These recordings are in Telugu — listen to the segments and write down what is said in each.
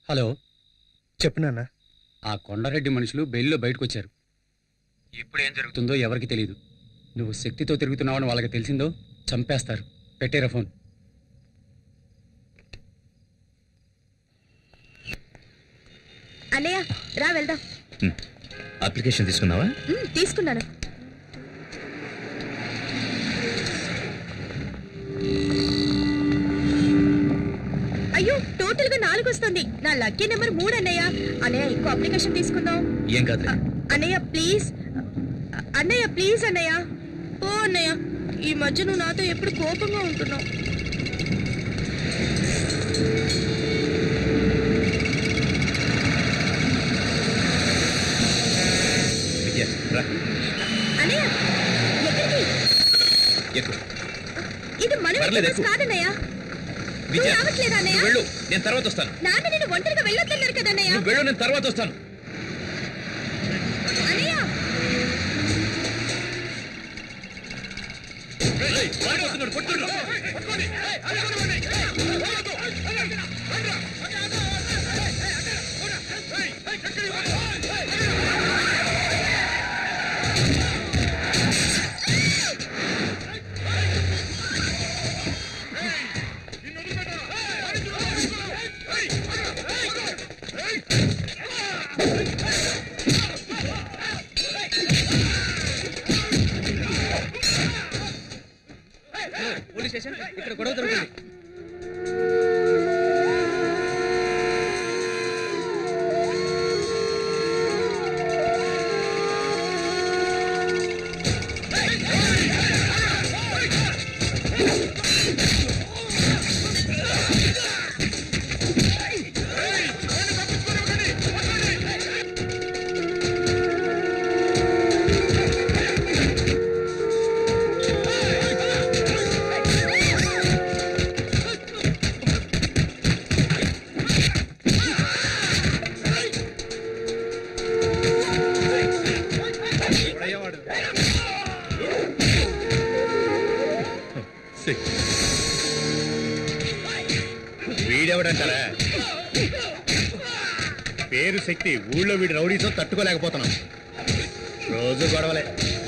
హలో చెప్పు నాన్న ఆ కొండారెడ్డి మనుషులు బెయిల్లో బయటకు వచ్చారు ఇప్పుడు ఏం జరుగుతుందో ఎవరికి తెలియదు నువ్వు శక్తితో తిరుగుతున్నావని వాళ్ళకి తెలిసిందో చంపేస్తారు పెట్టేరా ఫోన్ అన్నయ్య రా వెళ్దాం అప్లికేషన్ తీసుకున్నావా ఉమ్, తీసుకున్నాను అయ్యో టోటల్ గా నాలుగు వస్తుంది నా లక్కీ నెంబర్ మూడు అన్నయ్య అన్నయ్య ఇంకో అప్లికేషన్ తీసుకుందాం ఏం కాదులే అన్నయ్య ప్లీజ్ అన్నయ్య ప్లీజ్ అన్నయ్య ఓ అన్నయ్య ఈ మధ్య నువ్వు నాతో ఎప్పుడు కోపంగా ఉంటున్నావు విద్య రా అన్నయ్య ఎక్కడికి ఎక్కు ఇది మన పర్లేదు, వెహికల్స్ ఎక్కు. కాదన్నయ్య విద్య నువ్వు రావట్లేదా అన్నయ్య నువ్వు వెళ్ళు నేను తర్వాత వస్తాను నాన్న నేను ఒంటరిగా వెళ్ళొద్దన్నారు కదా అన్నయ్య నువ్వు వెళ్ళు నేను తర్వాత వస్తాను అన్నయ్య పోలీస్ స్టేషన్ ఇక్కడ గొడవ జరుగుతుంది వీడెవడంటారా పేరు శక్తి ఊళ్ళో వీడి రౌడీతో తట్టుకోలేకపోతున్నాం రోజు గొడవలే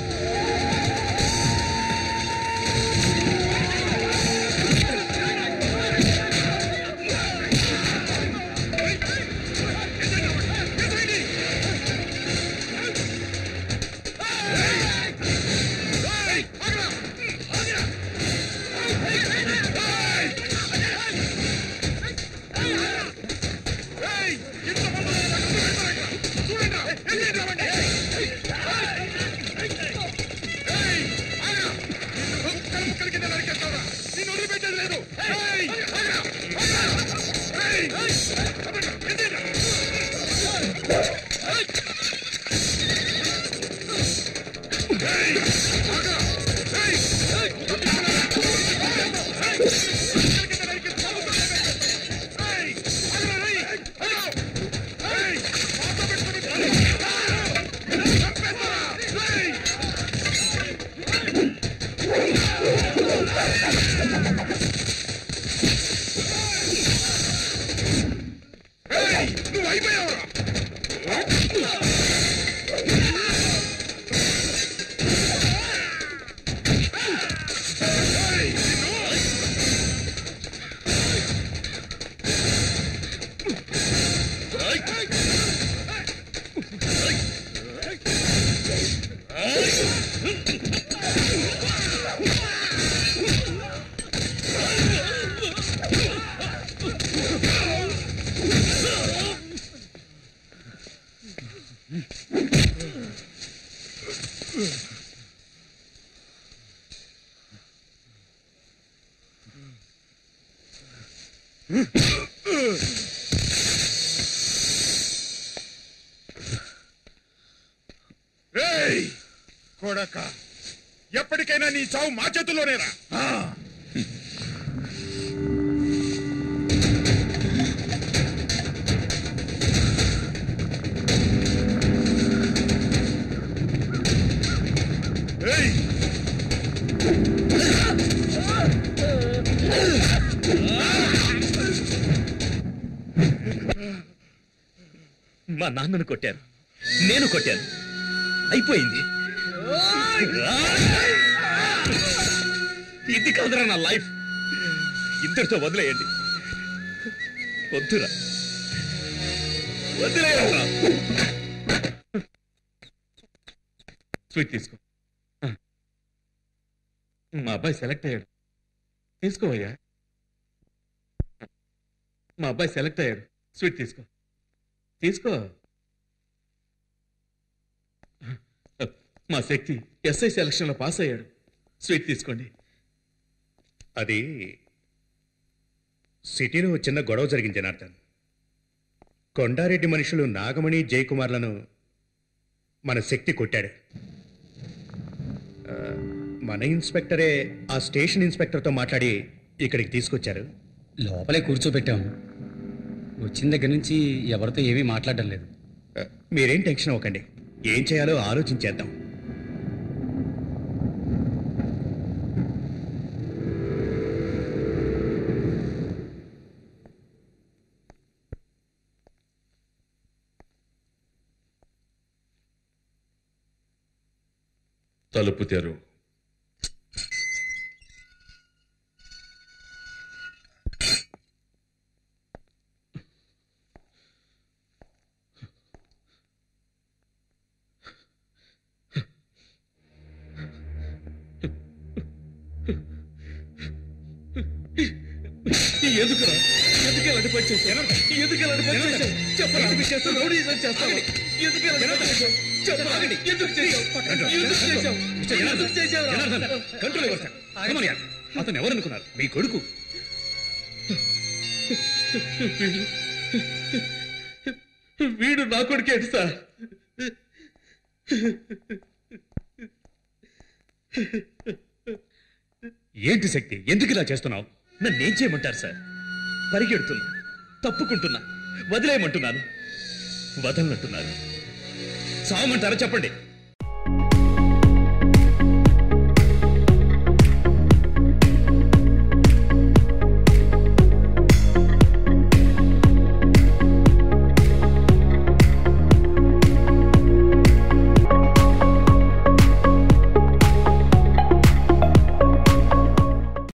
రేయ్ కొడక ఎప్పటికైనా నీ చావు మా చేతుల్లోనేరా ఆ. ఏయ్ మా నాన్నను కొట్టారు నేను కొట్టాను అయిపోయింది ఇది కాదురా నా లైఫ్ ఇద్దరితో వదిలేయండి వద్దురా వదిలేయరా స్వీట్ తీసుకో ఆ. మా అబ్బాయి సెలెక్ట్ అయ్యాడు తీసుకోవయ్యా మా అబ్బాయి సెలెక్ట్ అయ్యాడు స్వీట్ తీసుకో తీసుకో మా శక్తి ఎస్ఐ సెలక్షన్ లో పాస్ అయ్యాడు స్వీట్ తీసుకోండి అది సిటీలో ఓ చిన్న గొడవ జరిగింది జనార్దన్ కొండారెడ్డి మనుషులు నాగమణి జయకుమార్లను మన శక్తి కొట్టాడు ఆ, మన ఇన్స్పెక్టరే ఆ స్టేషన్ ఇన్స్పెక్టర్తో మాట్లాడి ఇక్కడికి తీసుకొచ్చారు లోపలే కూర్చోబెట్టాము వచ్చిన దగ్గర నుంచి ఎవరితో ఏమీ మాట్లాడడం లేదు ఆ, మీరేం టెన్షన్ అవ్వకండి ఏం చేయాలో ఆలోచించేద్దాం తలుపు తెరు ఎందుకురా ఎందుకు ఇలాంటి పని చేశావు ఎందుకు ఇలాంటి పని చేశావు చెప్పరా ఎందుకు చేస్తావు రౌడీజం చేస్తావు ఎందుకు ఇలాంటి పని చేశావు చెప్పరా ఎందుకు చేశావు ఎందుకు చేశావు ఎందుకు చేశావురా? కంట్రోల్ ఎవరు సార్ కమనియా, అతను ఎవరు అనుకున్నారు మీ కొడుకు వీడు నా కొడుకేంటి సార్ ఏంటి శక్తి ఎందుకు ఇలా చేస్తున్నావు నన్ను ఏం చేయమంటారు సార్ పరిగెడుతున్నా తప్పుకుంటున్నా వదిలేయమంటున్నాను వదలనంటున్నారు సావమంటారా చెప్పండి